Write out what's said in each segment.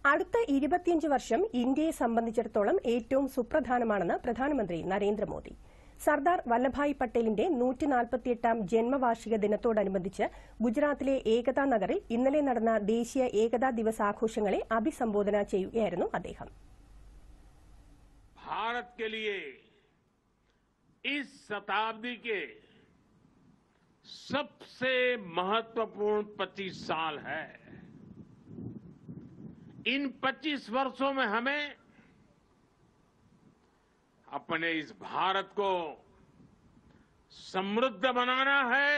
അടുത്ത ഇരുപത്തിയഞ്ച് വർഷം ഇന്ത്യയെ സംബന്ധിച്ചിടത്തോളം ഏറ്റവും സുപ്രധാനമാണെന്ന് പ്രധാനമന്ത്രി നരേന്ദ്രമോദി സർദാർ വല്ലഭായ് പട്ടേലിന്റെ നൂറ്റിനാൽപ്പത്തിയെട്ടാം ജന്മവാർഷിക ദിനത്തോടനുബന്ധിച്ച് ഗുജറാത്തിലെ ഏകതാ നഗറിൽ ഇന്നലെ നടന്ന ദേശീയ ഏകതാ ദിവസ് ആഘോഷങ്ങളെ അഭിസംബോധന ചെയ്യുകയായിരുന്നു അദ്ദേഹം भारत के लिए इस शताब्दी के सबसे महत्वपूर्ण 25 साल है इन 25 वर्षों में हमें अपने इस भारत को समृद्ध बनाना है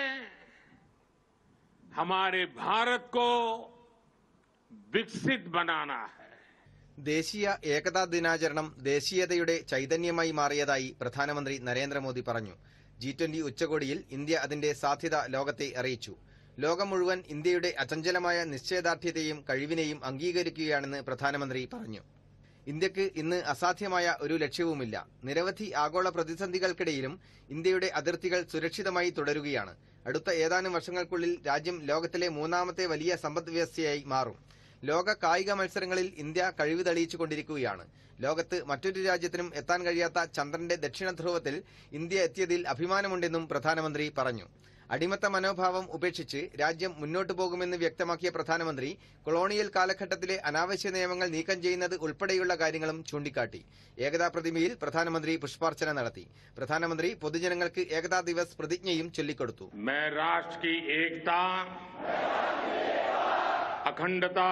हमारे भारत को विकसित बनाना है ദേശീയ ഏകതാ ദിനാചരണം ദേശീയതയുടെ ചൈതന്യമായി മാറിയതായി പ്രധാനമന്ത്രി നരേന്ദ്രമോദി പറഞ്ഞു ജി ട്വന്റി ഉച്ചകോടിയിൽ ഇന്ത്യ അതിന്റെ സാധ്യത ലോകത്തെ അറിയിച്ചു ലോകം മുഴുവൻ ഇന്ത്യയുടെ അചഞ്ചലമായ നിശ്ചയദാർഢ്യത്തെയും കഴിവിനെയും അംഗീകരിക്കുകയാണെന്ന് പ്രധാനമന്ത്രി പറഞ്ഞു ഇന്ത്യക്ക് ഇന്ന് അസാധ്യമായ ഒരു ലക്ഷ്യവുമില്ല നിരവധി ആഗോള പ്രതിസന്ധികൾക്കിടയിലും ഇന്ത്യയുടെ അതിർത്തികൾ സുരക്ഷിതമായി തുടരുകയാണ് അടുത്ത ഏതാനും വർഷങ്ങൾക്കുള്ളിൽ രാജ്യം ലോകത്തിലെ മൂന്നാമത്തെ വലിയ സമ്പദ് വ്യവസ്ഥയായി മാറും ലോക കായിക മത്സരങ്ങളിൽ ഇന്ത്യ കഴിവ് തെളിയിച്ചുകൊണ്ടിരിക്കുകയാണ് ലോകത്ത് മറ്റൊരു രാജ്യത്തിനും എത്താൻ കഴിയാത്ത ചന്ദ്രന്റെ ദക്ഷിണ ധ്രുവത്തിൽ ഇന്ത്യ എത്തിയതിൽ അഭിമാനമുണ്ടെന്നും പ്രധാനമന്ത്രി പറഞ്ഞു അടിമത്ത മനോഭാവം ഉപേക്ഷിച്ച് രാജ്യം മുന്നോട്ടു പോകുമെന്ന് വ്യക്തമാക്കിയ പ്രധാനമന്ത്രി കൊളോണിയൽ കാലഘട്ടത്തിലെ അനാവശ്യ നിയമങ്ങൾ നീക്കം ചെയ്യുന്നത് ഉൾപ്പെടെയുള്ള കാര്യങ്ങളും ചൂണ്ടിക്കാട്ടി ഏകതാ പ്രതിമയിൽ പ്രധാനമന്ത്രി പുഷ്പാർച്ചന നടത്തി പ്രധാനമന്ത്രി പൊതുജനങ്ങൾക്ക് ഏകതാ ദിവസ് പ്രതിജ്ഞയും ചൊല്ലിക്കൊടുത്തു मैं राष्ट्र की एकता अखंडता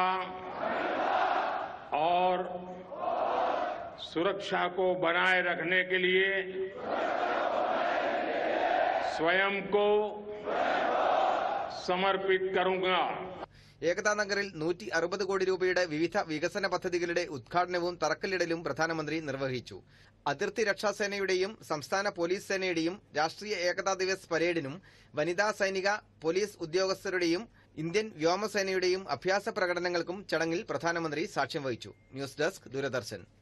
और सुरक्षा को बनाए रखने के लिए स्वयं को समर्पित करूंगा ഏകതാ നഗറിൽ നൂറ്റി അറുപത് കോടി രൂപയുടെ വിവിധ വികസന പദ്ധതികളുടെ ഉദ്ഘാടനവും തറക്കല്ലിടലും പ്രധാനമന്ത്രി നിർവഹിച്ചു അതിർത്തി രക്ഷാസേനയുടെയും സംസ്ഥാന പോലീസ് സേനയുടെയും രാഷ്ട്രീയ ഏകതാ ദിവസ് പരേഡിനും വനിതാ സൈനിക പോലീസ് ഉദ്യോഗസ്ഥരുടെയും ഇന്ത്യൻ വ്യോമസേനയുടെയും അഭ്യാസ പ്രകടനങ്ങൾക്കും ചടങ്ങിൽ പ്രധാനമന്ത്രി സാക്ഷ്യം വഹിച്ചു ന്യൂസ് ഡെസ്ക് ദൂരദർശൻ